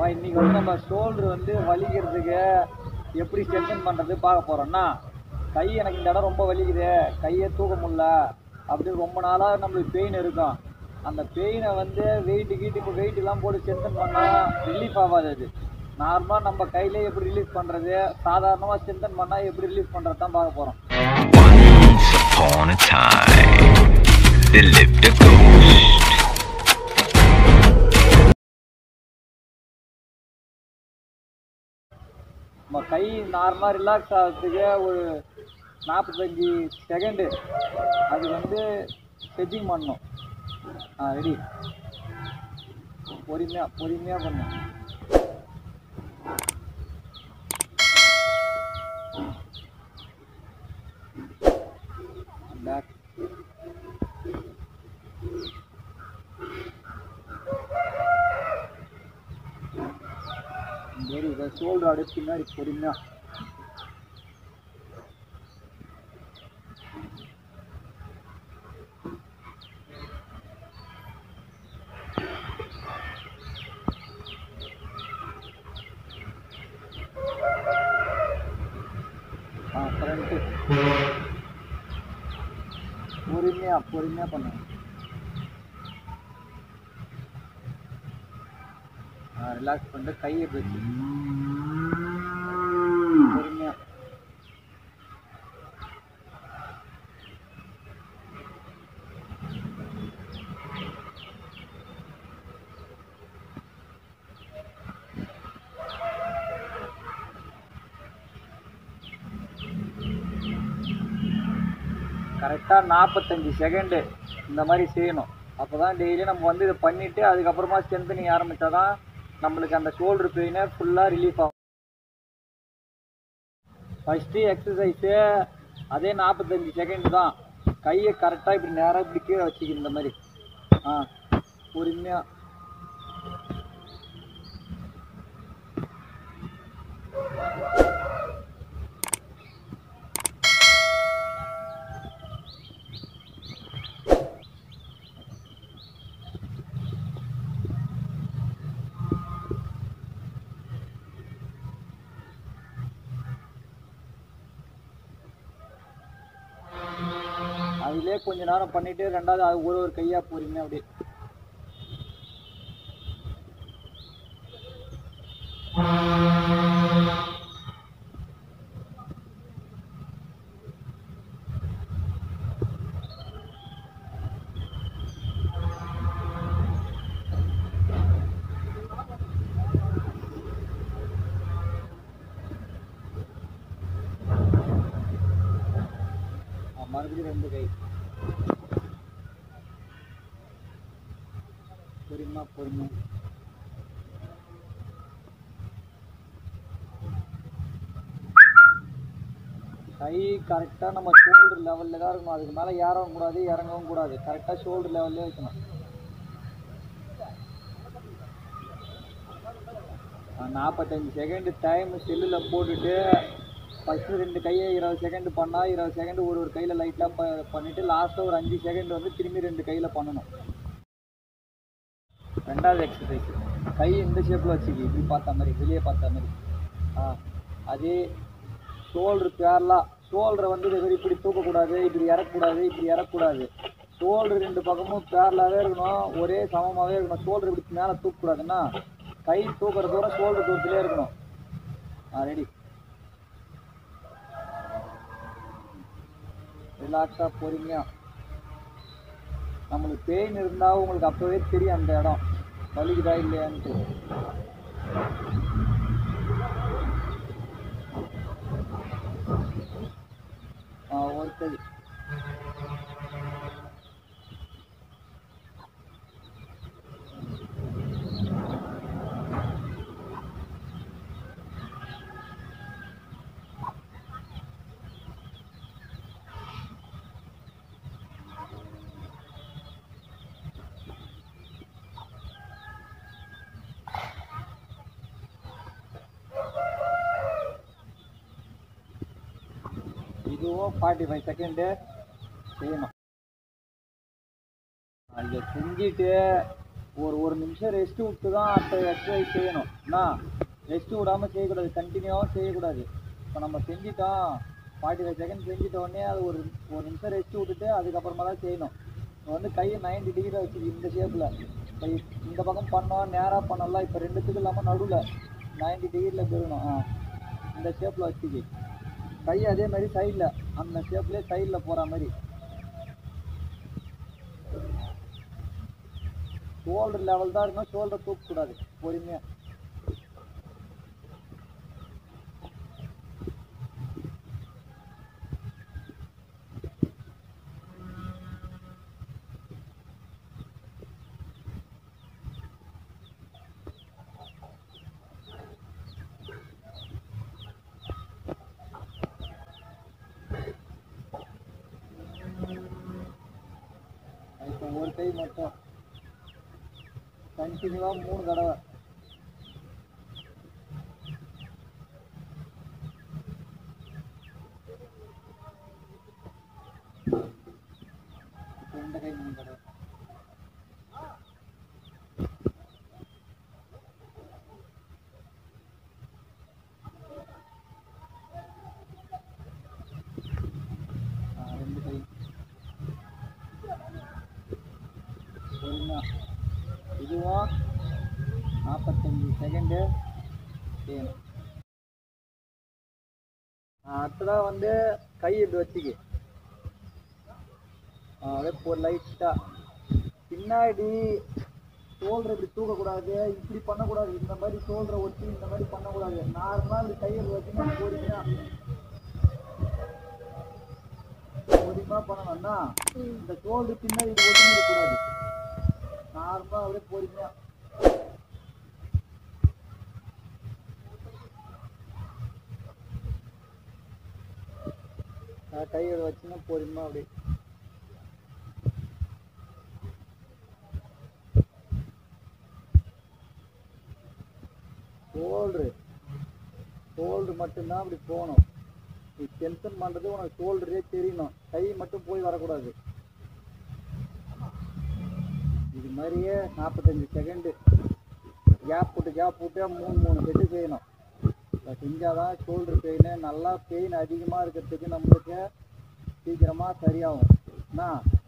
அம்மா, இன்னைக்கு வந்து நம்ம ஷோல்டர் வந்து வலிக்கிறதுக்கு எப்படி ஸ்ட்ரென்தன் பண்ணுறது பார்க்க போகிறோம்னா கை எனக்கு இந்த இடம் ரொம்ப வலிக்குது கையை தூக்க முடியல அப்படின்னு ரொம்ப நாளாக நம்மளுக்கு பெயின் இருக்கும் அந்த பெயினை வந்து வெயிட்டு கீட்டு இப்போ வெயிட்லாம் போட்டு ஸ்ட்ரென்தன் பண்ணால் ரிலீஃப் ஆகாது அது நார்மலாக நம்ம கையிலே எப்படி ரிலீஃப் பண்ணுறது சாதாரணமாக ஸ்ட்ரென்தன் பண்ணால் எப்படி ரிலீஃப் பண்ணுறது தான் பார்க்க போகிறோம் Once upon a time, there lived a ghost. நம்ம கை நார்மலாக ரிலாக்ஸ் ஆகிறதுக்கு ஒரு நாற்பத்தஞ்சு செகண்டு அது வந்து ஸ்ட்ரெச்சிங் பண்ணணும் ஆ ரெடி பொறுமையாக பொறுமையாக பண்ணும் பேக் வெரி இதை ஷோல்டர் அப்படியே பின்னாடி பொறுமையாக ஆ ஃப்ரண்ட்டு பொறுமையாக பொறுமையாக பண்ணுங்க ஆ ரிலாக்ஸ் பண்ணிட்டு கையை வச்சு பொறுமையாக கரெக்டாக நாற்பத்தஞ்சு செகண்டு இந்த மாதிரி செய்யணும் அப்போ தான் டெய்லி நம்ம வந்து இதை பண்ணிவிட்டு அதுக்கப்புறமா ஸ்ட்ரென்தனிங் ஆரம்பித்தா தான் நம்மளுக்கு அந்த ஷோல்டர் பெயினை ஃபுல்லாக ரிலீஃப் ஆகும் ஃபஸ்ட்டு எக்ஸசைஸு அதே நாற்பத்தஞ்சு செகண்ட் தான் கையை கரெக்டாக இப்படி நேராக இப்படி கீழே வச்சுக்கணும் இந்த மாதிரி ஆ பொறுமையாக அதிலே கொஞ்ச நேரம் பண்ணிட்டு ரெண்டாவது அது ஒரு ஒரு கையா போறீங்க அப்படியே ஆ, மறுபடியும் ரெண்டு கை பொறுமா பொறுமை கை கரெக்டாக நம்ம ஷோல்டர் லெவலில் தான் இருக்கணும் அதுக்கு மேலே ஏறவும் கூடாது இறங்கவும் கூடாது கரெக்டாக ஷோல்டர் லெவல்லே வைக்கணும் நாற்பத்தஞ்சு செகண்ட் டைம் செல்லில் போட்டுட்டு ஃபஸ்ட்டு ரெண்டு கையை இருபது செகண்ட் பண்ணால் இருபது செகண்ட் ஒரு ஒரு கையில் லைட்டாக ப பண்ணிவிட்டு லாஸ்ட்டாக ஒரு அஞ்சு செகண்ட் வந்து திரும்பி ரெண்டு கையில் பண்ணணும் ரெண்டாவது எக்ஸசைஸ் கை இந்த ஷேப்பில் வச்சுக்கி இப்படி பார்த்த மாதிரி வெளியே பார்த்த மாதிரி ஆ அதே ஷோல்டர் பேரலாக ஷோல்டரை வந்து இது மாதிரி இப்படி தூக்கக்கூடாது இப்படி இறக்கக்கூடாது இப்படி இறக்கக்கூடாது ஷோல்டர் ரெண்டு பக்கமும் பேரலாகவே இருக்கணும் ஒரே சமமாகவே இருக்கணும் ஷோல்டர் இப்படி மேலே தூக்கக்கூடாதுன்னா கை தூக்குற தூரம் ஷோல்டர் தூரத்திலே இருக்கணும் ஆ ரெடி ரிலாக்ஸாக பொறுமையாக நம்மளுக்கு பெயின் இருந்தால் உங்களுக்கு அப்போவே தெரியும் அந்த இடம் வலிக்குதா இல்லையான்ட்டு ஆ ஒரு கை இதுவும் ஃபார்ட்டி ஃபைவ் செகண்டு செய்யணும் இதை செஞ்சுட்டு ஒரு ஒரு நிமிஷம் ரெஸ்ட் விட்டு தான் அடுத்த எக்ஸசைஸ் செய்யணும் என்ன ரெஸ்ட் விடாமல் செய்யக்கூடாது கண்டினியூவாக செய்யக்கூடாது இப்போ நம்ம செஞ்சிட்டோம் ஃபார்ட்டி ஃபைவ் செகண்ட் செஞ்சிட்ட உடனே அது ஒரு ஒரு நிமிஷம் ரெஸ்ட் விட்டுட்டு அதுக்கப்புறமா தான் செய்யணும் இப்போ வந்து கையை நைன்டி டிகிரி வச்சு இந்த ஷேப்பில் இப்போ இந்த பக்கம் பண்ணோம் நேராக பண்ணலாம் இப்போ ரெண்டுத்துக்கும் இல்லாமல் நடுவில் நைன்டி டிகிரியில் பெறணும் ஆ இந்த ஷேப்பில் வச்சுக்கி கை அதே மாதிரி சைடில் அந்த ஷேப்லேயே சைடில் போகிற மாதிரி ஷோல்டர் லெவல் தான் இருக்கணும் ஷோல்டர் தூக்கக்கூடாது பொறுமையாக இப்போ ஒரு கை மட்டும் கண்டினியூவாக மூணு தடவை இப்போ இந்த கை மூணு தடவை ஆ, ரெண்டு கை பொறுமையா இதுவும் நாற்பத்தஞ்சு செகண்டு செய்யணும் அடுத்ததாக வந்து கை இப்படி வச்சுக்கு ஆ, அப்படியே போ லைட்டாக பின்னாடி ஷோல்டர் இப்படி தூக்கக்கூடாது இப்படி பண்ணக்கூடாது இந்த மாதிரி ஷோல்டரை ஒட்டி இந்த மாதிரி பண்ணக்கூடாது நார்மலாக இப்படி கையை வச்சுன்னா பொறுமையா பொறுமையாக பண்ணணும்னா இந்த ஷோல்டர் பின்னாடி இது ஒட்டி இருக்கக்கூடாது நார்மலாக அப்படியே பொறுமையா நான் கையோட வச்சுன்னா பொறுமையா அப்படியே ஷோல்டரு ஷோல்டர் மட்டும்தான் அப்படி போகணும் நீ டென்ஷன் பண்ணுறது உனக்கு ஷோல்டரே தெரியணும் கை மட்டும் போய் வரக்கூடாது இது மாதிரியே நாற்பத்தஞ்சு செகண்டு கேப் விட்டு கேப் விட்டு மூணு மூணு செட்டு செய்யணும் இதை செஞ்சால் தான் ஷோல்டர் பெயின் நல்லா பெயின் அதிகமாக இருக்கிறதுக்கு நம்மளுக்கு சீக்கிரமாக சரியாகும் என்ன